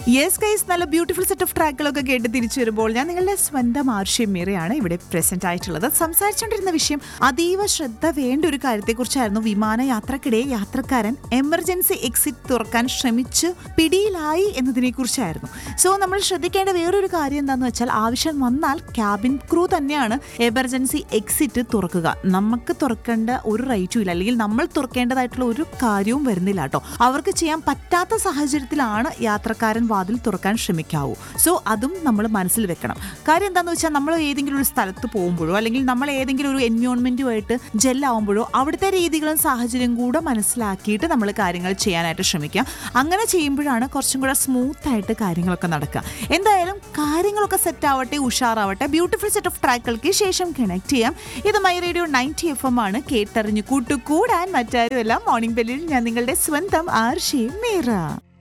yes guys നല്ല beautiful set of ട്രാക്കുകളൊക്കെ കേട്ട് തിരിച്ചു വരുമ്പോൾ ഞാൻ നിങ്ങളുടെ സ്വന്തം ആർഷ്യം മീറയാണ് ഇവിടെ പ്രസന്റ് ആയിട്ടുള്ളത് സംസാരിച്ചുകൊണ്ടിരുന്ന വിഷയം അതീവ ശ്രദ്ധ വേണ്ട ഒരു കാര്യത്തെക്കുറിച്ചായിരുന്നു വിമാനയാത്രക്കിടെ യാത്രക്കാരൻ എമർജൻസി എക്സിറ്റ് തുറക്കാൻ ശ്രമിച്ച് പിടിയിലായി എന്നതിനെ കുറിച്ചായിരുന്നു സോ നമ്മൾ ശ്രദ്ധിക്കേണ്ട വേറൊരു കാര്യം എന്താണെന്ന് വെച്ചാൽ ആവശ്യം വന്നാൽ ക്യാബിൻ ക്രൂ തന്നെയാണ് എമർജൻസി എക്സിറ്റ് തുറക്കുക നമുക്ക് തുറക്കേണ്ട ഒരു റൈറ്റും ഇല്ല അല്ലെങ്കിൽ നമ്മൾ തുറക്കേണ്ടതായിട്ടുള്ള ഒരു കാര്യവും വരുന്നില്ല കേട്ടോ അവർക്ക് ചെയ്യാൻ പറ്റാത്ത സാഹചര്യത്തിലാണ് യാത്രക്കാരൻ വാതിൽ തുറക്കാൻ ശ്രമിക്കാവൂ സോ അതും നമ്മൾ മനസ്സിൽ വെക്കണം കാര്യം എന്താണെന്ന് വെച്ചാൽ നമ്മൾ ഏതെങ്കിലും ഒരു സ്ഥലത്ത് പോകുമ്പോഴോ അല്ലെങ്കിൽ നമ്മൾ ഏതെങ്കിലും ഒരു എൻവയോൺമെന്റുമായിട്ട് ജെല്ലാവുമ്പോഴോ അവിടുത്തെ രീതികളും സാഹചര്യം കൂടെ മനസ്സിലാക്കിയിട്ട് നമ്മൾ കാര്യങ്ങൾ ചെയ്യാനായിട്ട് ശ്രമിക്കാം അങ്ങനെ ചെയ്യുമ്പോഴാണ് കുറച്ചും കൂടെ സ്മൂത്ത് ആയിട്ട് കാര്യങ്ങളൊക്കെ നടക്കുക എന്തായാലും കാര്യങ്ങളൊക്കെ സെറ്റ് ആവട്ടെ ഉഷാറാവട്ടെ ബ്യൂട്ടിഫുൾ സെറ്റ് ഓഫ് ട്രാക്കുകൾക്ക് ശേഷം കണക്ട് ചെയ്യാം ഇത് my radio ninety F M ആണ് കേട്ടറിഞ്ഞു കൂട്ടുകൂടാൻ മറ്റാരുമല്ല മോർണിംഗ് ബെല്ലിൽ ഞാൻ നിങ്ങളുടെ സ്വന്തം ആർഷി മീറ